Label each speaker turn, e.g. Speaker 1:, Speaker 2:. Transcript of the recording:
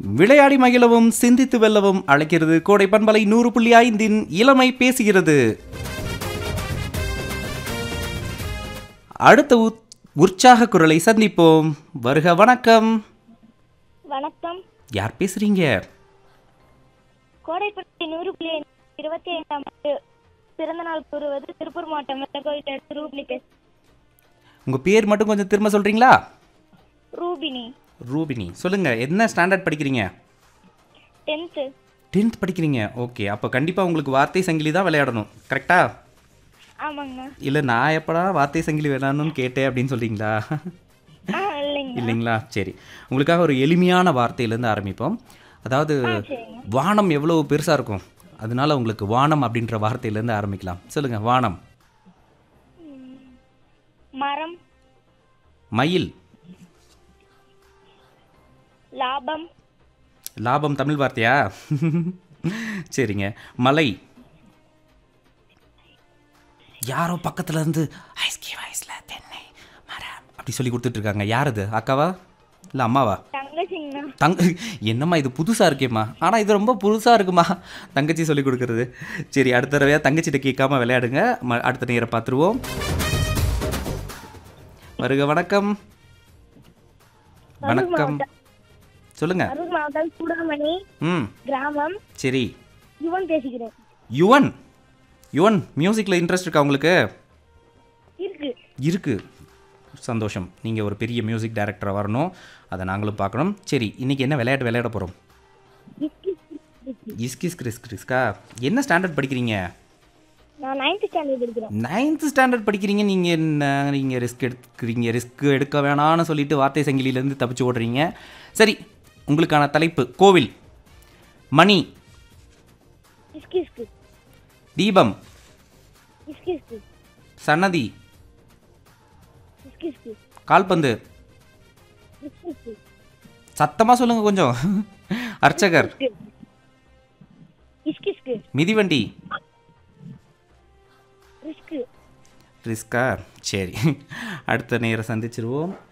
Speaker 1: விளையாடி மகிழவும் சிந்தித்து வெல்லவும் அழைக்கிறது கோடை பண்பலை நூறு புள்ளி ஐந்தின் இளமை பேசுகிறது அடுத்த உத்- உற்சாக குரலை சந்திப்போம் வருக வணக்கம்
Speaker 2: வணக்கம்
Speaker 1: யார் பேசுறீங்க
Speaker 2: கோடைப்பட்டி நூறு புள்ளி இருபத்தி ஐந்தாம் ஆண்டு பிறந்த நாள் கூறுவது திருப்பூர் மாவட்டம் வெள்ளக்கோயில் ரூபினி பேச
Speaker 1: உங்க பேர் மட்டும் கொஞ்சம் திரும்ப சொல்றீங்களா
Speaker 2: ரூபினி
Speaker 1: ரூபினி சொல்லுங்க என்ன ஸ்டாண்டர்ட் படிக்கிறீங்க
Speaker 2: டென்த்து
Speaker 1: டென்த் படிக்கிறீங்க ஓகே அப்போ கண்டிப்பாக உங்களுக்கு வார்த்தை சங்கிலி தான் விளையாடணும் கரெக்டா
Speaker 2: ஆமாங்கண்ணா
Speaker 1: இல்லை நான் எப்படா வார்த்தை சங்கிலி விளையாடணும்னு கேட்டேன் அப்படின்னு சொல்றீங்களா
Speaker 2: ஆ இல்லைங்க
Speaker 1: இல்லைங்களா சரி உங்களுக்காக ஒரு எளிமையான வார்த்தையிலேருந்து ஆரம்பிப்போம் அதாவது
Speaker 2: சரிங்க.
Speaker 1: வானம் எவ்வளவு பெருசாக இருக்கும் அதனால உங்களுக்கு வானம் அப்படின்ற வார்த்தையிலேருந்து ஆரம்பிக்கலாம் சொல்லுங்க வானம்
Speaker 2: மரம்
Speaker 1: மயில்
Speaker 2: லாபம்
Speaker 1: லாபம் தமிழ் வார்த்தையா சரிங்க மலை யாரோ பக்கத்துல இருந்து ஐஸ்கி வயசுல தென்னை மரம் அப்படி சொல்லி கொடுத்துட்டு இருக்காங்க யார் அது அக்காவா இல்லை அம்மாவா
Speaker 2: தங்கச்சிங்கண்ணா
Speaker 1: தங்க என்னம்மா இது புதுசாக இருக்கேம்மா ஆனால் இது ரொம்ப புதுசாக இருக்குமா தங்கச்சி சொல்லி கொடுக்கறது சரி அடுத்த தடவையாக தங்கச்சிட்ட கேட்காம விளையாடுங்க ம- அடுத்த நேரை பார்த்துருவோம் வருக வணக்கம் வணக்கம் சொல்லுங்க
Speaker 2: அரூர் மாவட்டம் சூடாமணி
Speaker 1: ம்
Speaker 2: கிராமம்
Speaker 1: சரி
Speaker 2: யுவன் பேசுகிறேன்
Speaker 1: யுவன் யுவன் மியூசிக்கில் இன்ட்ரெஸ்ட் இருக்கா உங்களுக்கு
Speaker 2: இருக்கு
Speaker 1: இருக்கு சந்தோஷம் நீங்கள் ஒரு பெரிய மியூசிக் டைரக்டராக வரணும் அதை நாங்களும் பார்க்கணும் சரி இன்னைக்கு என்ன விளையாட்டு விளையாட போகிறோம் இஸ்கிஸ் கிறிஸ் கிறிஸ்கா என்ன ஸ்டாண்டர்ட் படிக்கிறீங்க
Speaker 2: நான் நைன்த் ஸ்டாண்டர்ட் படிக்கிறேன்
Speaker 1: நைன்த் ஸ்டாண்டர்ட் படிக்கிறீங்க நீங்கள் என்ன நீங்கள் ரிஸ்க் எடுக்கிறீங்க ரிஸ்க் எடுக்க வேணாம்னு சொல்லிட்டு வார்த்தை சங்கிலியிலேருந்து தப்பிச்சு ஓடுறீங்க சரி உங்களுக்கான தலைப்பு கோவில் மணி
Speaker 2: இஸ்கி இஸ்கு
Speaker 1: தீபம்
Speaker 2: இஸ்கி இஸ்கு
Speaker 1: சன்னதி
Speaker 2: இஸ்கி இஸ்கு
Speaker 1: கால்பந்து
Speaker 2: இஸ்கி இஸ்கு
Speaker 1: சத்தமாக சொல்லுங்கள் கொஞ்சம் அர்ச்சகர்
Speaker 2: இஸ்கி இஸ்கு
Speaker 1: மிதிவண்டி
Speaker 2: ரிஸ்கு
Speaker 1: ரிஸ்கா சரி அடுத்த நேரம் சந்திச்சிருவோம்